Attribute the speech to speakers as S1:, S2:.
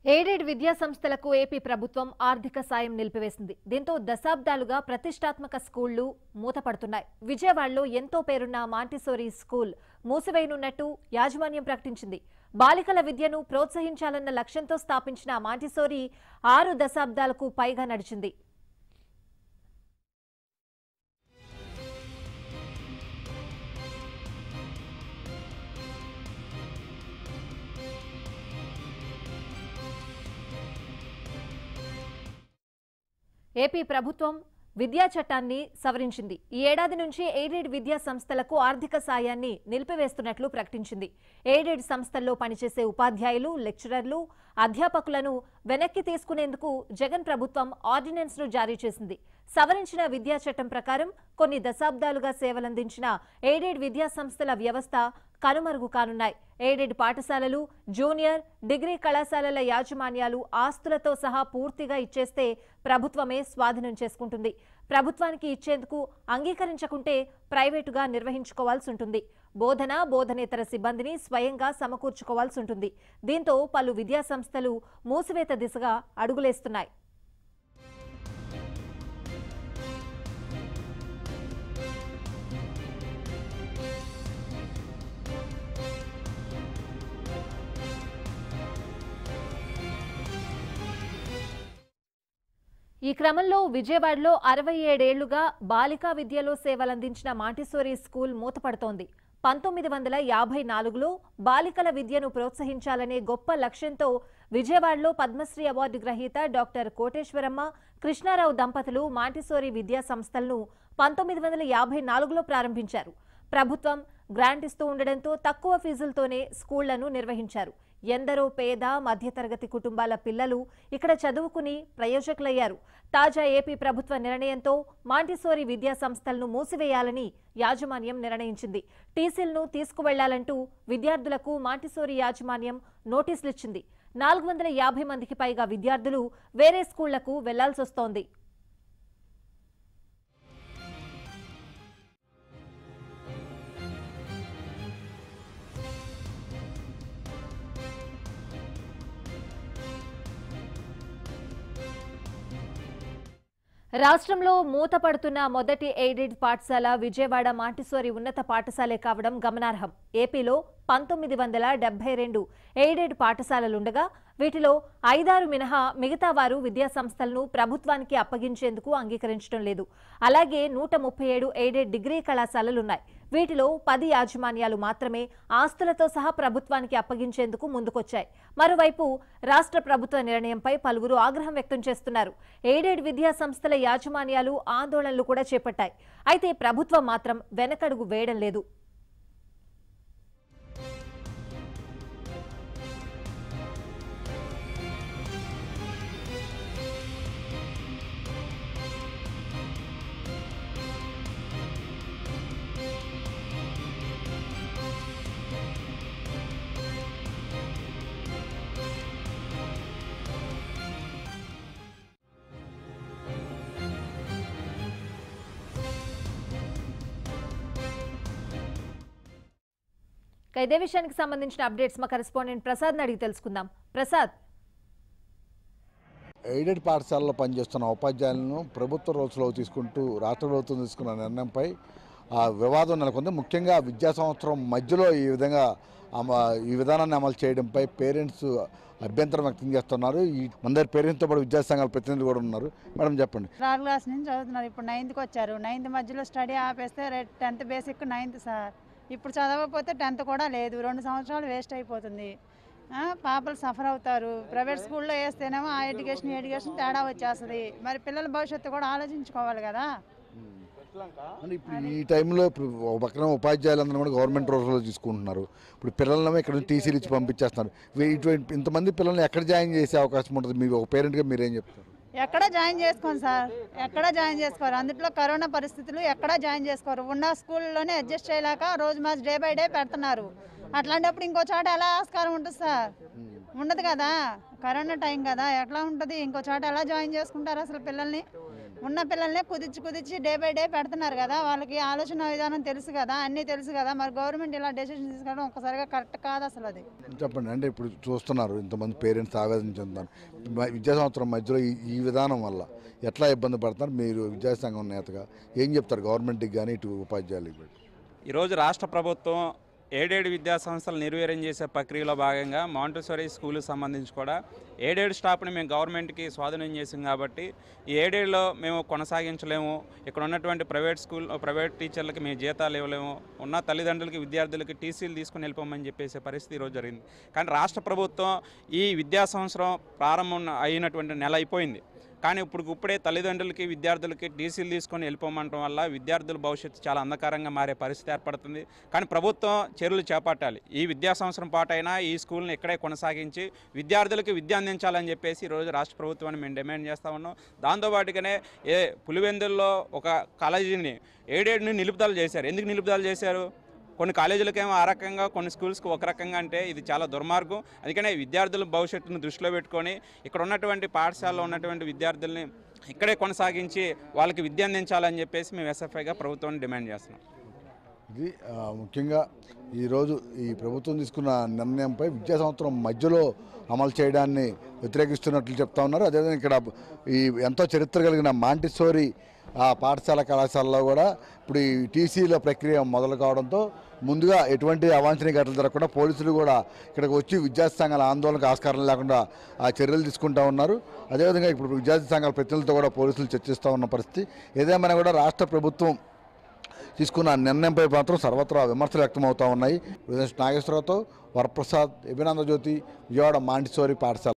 S1: Aided విద్యా సంస్థలకు AP ప్రభుత్వం ఆర్థిక సాయం నిలిపివేసింది దీంతో దశాబ్దాలుగా ప్రతిష్టాత్మక స్కూళ్లు మూతపడుతున్నాయి విజయవాడలో ఎంతో పేరున్న మాంటిసోరీ స్కూల్ మూసివేయనున్నట్టు యాజమాన్యం ప్రకటించింది బాలికల విద్యను ప్రోత్సహించాలన్న లక్ష్యంతో స్థాపించిన మాంటిసోరీ ఆరు దశాబ్దాలకు పైగా నడిచింది ఏపీ ప్రభుత్వం విద్యా చట్టాన్ని సవరించింది ఈ ఏడాది నుంచి ఎయిడెడ్ విద్యా సంస్థలకు ఆర్థిక సాయాన్ని నిలిపివేస్తున్నట్లు ప్రకటించింది ఎయిడెడ్ సంస్థల్లో పనిచేసే ఉపాధ్యాయులు లెక్చరర్లు అధ్యాపకులను వెనక్కి తీసుకునేందుకు జగన్ ప్రభుత్వం ఆర్డినెన్స్ ను జారీ చేసింది సవరించిన విద్యా చట్టం ప్రకారం కొన్ని దశాబ్దాలుగా సేవలందించిన ఎయిడెడ్ విద్యా సంస్థల వ్యవస్థ కనుమరుగు కానున్నాయి ఎయిడెడ్ పాఠశాలలు జూనియర్ డిగ్రీ కళాశాలల యాజమాన్యాలు ఆస్తులతో సహా పూర్తిగా ఇచ్చేస్తే ప్రభుత్వమే స్వాధీనం చేసుకుంటుంది ప్రభుత్వానికి ఇచ్చేందుకు అంగీకరించకుంటే ప్రైవేటుగా నిర్వహించుకోవాల్సి ఉంటుంది బోధన బోధనేతర సిబ్బందిని స్వయంగా సమకూర్చుకోవాల్సి ఉంటుంది దీంతో పలు విద్యా సంస్థలు మూసివేత దిశగా అడుగులేస్తున్నాయి ఈ క్రమంలో విజయవాడలో అరవై ఏడేళ్లుగా బాలికా విద్యలో సేవలందించిన మాంటిసోరీ స్కూల్ మూతపడుతోంది పంతొమ్మిది వందల యాభై నాలుగులో బాలికల విద్యను ప్రోత్సహించాలనే గొప్ప లక్ష్యంతో విజయవాడలో పద్మశ్రీ అవార్డు గ్రహీత డాక్టర్ కోటేశ్వరమ్మ కృష్ణారావు దంపతులు మాంటిసోరీ విద్యా సంస్థలను పంతొమ్మిది వందల యాభై నాలుగులో ప్రారంభించారు ప్రభుత్వం గ్రాంట్ ఇస్తూ ఉండడంతో తక్కువ ఫీజులతోనే స్కూళ్లను నిర్వహించారు ఎందరో పేద మధ్యతరగతి కుటుంబాల పిల్లలు ఇక్కడ చదువుకుని ప్రయోజకులయ్యారు తాజా ఏపీ ప్రభుత్వ నిర్ణయంతో మాంటిసోరీ విద్యా సంస్థలను మూసివేయాలని యాజమాన్యం నిర్ణయించింది టీసీలను తీసుకువెళ్లాలంటూ విద్యార్థులకు మాంటిసోరీ యాజమాన్యం నోటీసులిచ్చింది నాలుగు వందల యాభై మందికి పైగా విద్యార్థులు వేరే స్కూళ్లకు వెళ్లాల్సొస్తోంది రాష్ట్రంలో మూతపడుతున్న మొదటి ఎయిడెడ్ పాఠశాల విజయవాడ మాంటిసోరి ఉన్నత పాఠశాలే కావడం గమనార్హం ఏపీలో పంతొమ్మిది వందల డెబ్బై రెండు ఎయిడెడ్ పాఠశాలలుండగా వీటిలో ఐదారు మినహా మిగతా వారు విద్యా సంస్థలను ప్రభుత్వానికి అప్పగించేందుకు అంగీకరించడం లేదు అలాగే నూట ముప్పై ఏడు ఎయిడెడ్ డిగ్రీ కళాశాలలున్నాయి వీటిలో పది యాజమాన్యాలు మాత్రమే ఆస్తులతో సహా ప్రభుత్వానికి అప్పగించేందుకు ముందుకొచ్చాయి మరోవైపు రాష్ట్ర ప్రభుత్వ నిర్ణయంపై పలువురు ఆగ్రహం వ్యక్తం చేస్తున్నారు ఎయిడెడ్ విద్యా సంస్థల యాజమాన్యాలు ఆందోళనలు కూడా చేపట్టాయి అయితే ప్రభుత్వం మాత్రం వెనకడుగు వేయడం లేదు ఇక ఇదే విషయానికి సంబంధించిన అప్డేట్స్ మా కరెస్పాండెంట్ ప్రసాద్ అడిగి తెలుసుకుందాం ప్రసాద్
S2: ఎయిడెడ్ పాఠశాలలో పనిచేస్తున్న ఉపాధ్యాయులను ప్రభుత్వ రోజులో తీసుకుంటూ రాష్ట్ర ప్రభుత్వం తీసుకున్న నిర్ణయంపై ఆ వివాదం నెలకొంది ముఖ్యంగా విద్యా సంవత్సరం మధ్యలో ఈ విధంగా అమ ఈ విధానాన్ని అమలు చేయడంపై పేరెంట్స్ అభ్యంతరం వ్యక్తం చేస్తున్నారు ఈ మన దగ్గర పేరెంట్స్తో పాటు విద్యా సంఘాల ప్రతినిధులు కూడా ఉన్నారు మేడం చెప్పండి
S3: థర్డ్ క్లాస్ నుంచి చదువుతున్నారు ఇప్పుడు నైన్త్కి వచ్చారు నైన్త్ మధ్యలో స్టడీ ఆపేస్తే rate tenth basic ninth sir ఇప్పుడు చదవకపోతే టెన్త్ కూడా లేదు రెండు సంవత్సరాలు వేస్ట్ అయిపోతుంది ఆ, పాపలు సఫర్ అవుతారు ప్రైవేట్ స్కూల్లో వేస్తేనేమో ఆ ఎడ్యుకేషన్ ఈ ఎడ్యుకేషన్ తేడా వచ్చేస్తుంది మరి పిల్లల భవిష్యత్తు కూడా ఆలోచించుకోవాలి కదా
S2: అంటే ఇప్పుడు ఈ టైంలో ఇప్పుడు ఒక పక్కన ఉపాధ్యాయులందరూ కూడా గవర్నమెంట్ రోజులో తీసుకుంటున్నారు ఇప్పుడు పిల్లలను ఇక్కడ నుంచి టీసీలు ఇచ్చి పంపించేస్తున్నారు వీ- ఇటువంటి ఇంతమంది పిల్లల్ని ఎక్కడ జాయిన్ చేసే అవకాశం ఉంటుంది మీరు ఒక పేరెంట్గా మీరేం చెప్తారు
S3: ఎక్కడ జాయిన్ చేసుకోండి సార్ ఎక్కడ జాయిన్ చేసుకోరు అందుట్లో కరోనా పరిస్థితులు ఎక్కడ జాయిన్ చేసుకోరు ఉన్న స్కూల్లోనే అడ్జస్ట్ చేయలేక రోజు మాస్ డే బై డే పెడుతున్నారు అట్లాంటప్పుడు ఇంకో చోట ఎలా ఆస్కారం ఉంటుంది సార్ ఉండదు కదా కరోనా టైం కదా ఎట్లా ఉంటుంది ఇంకో చోట ఎలా జాయిన్ చేసుకుంటారు అసలు పిల్లల్ని ఉన్న పిల్లల్ని కుదిర్చి కుదిర్చి డే బై డే పెడుతున్నారు కదా వాళ్ళకి ఆలోచన విధానం తెలుసు కదా అన్నీ తెలుసు కదా మరి గవర్నమెంట్ ఇలా డెసిషన్ తీసుకోవడం ఒక్కసారిగా కరెక్ట్ కాదు అసలు అది
S2: చెప్పండి అంటే ఇప్పుడు చూస్తున్నారు ఇంతమంది పేరెంట్స్ ఆవేదన చెందుతారు మ- విద్యా సంవత్సరం మధ్యలో ఈ ఈ విధానం వల్ల ఎట్లా ఇబ్బంది పడుతున్నారు మీరు విద్యాసంఘం నేతగా ఏం చెప్తారు గవర్నమెంట్కి కానీ ఇటు ఉపాధ్యాయులకి కూడా?
S4: ఈరోజు రాష్ట్ర ప్రభుత్వం ఏడేడు విద్యా సంస్థలు నిర్వీర్యం చేసే ప్రక్రియలో భాగంగా మాంటెసరీ స్కూల్కి సంబంధించి కూడా ఏడేడు స్టాఫ్ని మేము గవర్నమెంట్కి స్వాధీనం చేసాం కాబట్టి ఈ ఏడేడులో మేము కొనసాగించలేము ఇక్కడ ఉన్నటువంటి ప్రైవేట్ స్కూల్ ప్రైవేట్ టీచర్లకి మేము జీతాలు ఇవ్వలేము ఉన్న తల్లిదండ్రులకి విద్యార్థులకి టీసీలు తీసుకుని వెళ్ళిపోమని చెప్పేసే పరిస్థితి ఈరోజు జరిగింది కానీ రాష్ట్ర ప్రభుత్వం ఈ విద్యా సంవత్సరం ప్రారంభం అయినటువంటి నెల అయిపోయింది కానీ ఇప్పుడు ఇప్పుడే తల్లిదండ్రులకి విద్యార్థులకి టీసీలు తీసుకొని వెళ్ళిపోమంటం వల్ల విద్యార్థుల భవిష్యత్తు చాలా అంధకారంగా మారే పరిస్థితి ఏర్పడుతుంది కానీ ప్రభుత్వం చర్యలు చేపట్టాలి ఈ విద్యా సంవత్సరం పాటైనా ఈ స్కూల్ని ఇక్కడే కొనసాగించి విద్యార్థులకు విద్య అందించాలని చెప్పేసి ఈరోజు రాష్ట్ర ప్రభుత్వాన్ని మేము డిమాండ్ చేస్తా ఉన్నాం దాంతోపాటుగానే ఏ పులివెందుల్లో ఒక కాలేజీని ఏడేడుని నిలుపుదల చేశారు ఎందుకు నిలుపుదల చేశారు కొన్ని కాలేజీలకేమో ఆ రకంగా కొన్ని స్కూల్స్కి ఒక రకంగా అంటే ఇది చాలా దుర్మార్గం అందుకనే విద్యార్థుల భవిష్యత్తును దృష్టిలో పెట్టుకొని ఇక్కడ ఉన్నటువంటి పాఠశాలలో ఉన్నటువంటి విద్యార్థుల్ని ఇక్కడే కొనసాగించి వాళ్ళకి విద్య అందించాలని చెప్పేసి మేము ఎస్ఎఫ్ఐగా ప్రభుత్వాన్ని డిమాండ్ చేస్తున్నాం
S2: ఇది ఆ, ముఖ్యంగా ఈరోజు ఈ ప్రభుత్వం తీసుకున్న నిర్ణయంపై విద్యా సంవత్సరం మధ్యలో అమలు చేయడాన్ని వ్యతిరేకిస్తున్నట్లు చెప్తా ఉన్నారు అదేవిధంగా ఇక్కడ ఈ ఎంతో చరిత్ర కలిగిన మాంటిసోరి ఆ పాఠశాల కళాశాలలో కూడా ఇప్పుడు ఈ టీసీల ప్రక్రియ మొదలు కావడంతో ముందుగా ఎటువంటి అవాంఛనీయ ఘటనలు జరగకుండా పోలీసులు కూడా ఇక్కడికి వచ్చి విద్యార్థి సంఘాల ఆందోళనకు ఆస్కారం లేకుండా ఆ చర్యలు తీసుకుంటా ఉన్నారు అదేవిధంగా ఇప్పుడు విద్యార్థి సంఘాల ప్రతినిధులతో కూడా పోలీసులు చర్చిస్తూ ఉన్న పరిస్థితి ఏదేమైనా కూడా రాష్ట్ర ప్రభుత్వం తీసుకున్న నిర్ణయంపై మాత్రం సర్వత్రా విమర్శలు వ్యక్తమవుతా ఉన్నాయి నాగేశ్వరరావుతో వరప్రసాద్ అభినంద జ్యోతి విజయవాడ మాంటిసోరి పాఠశాల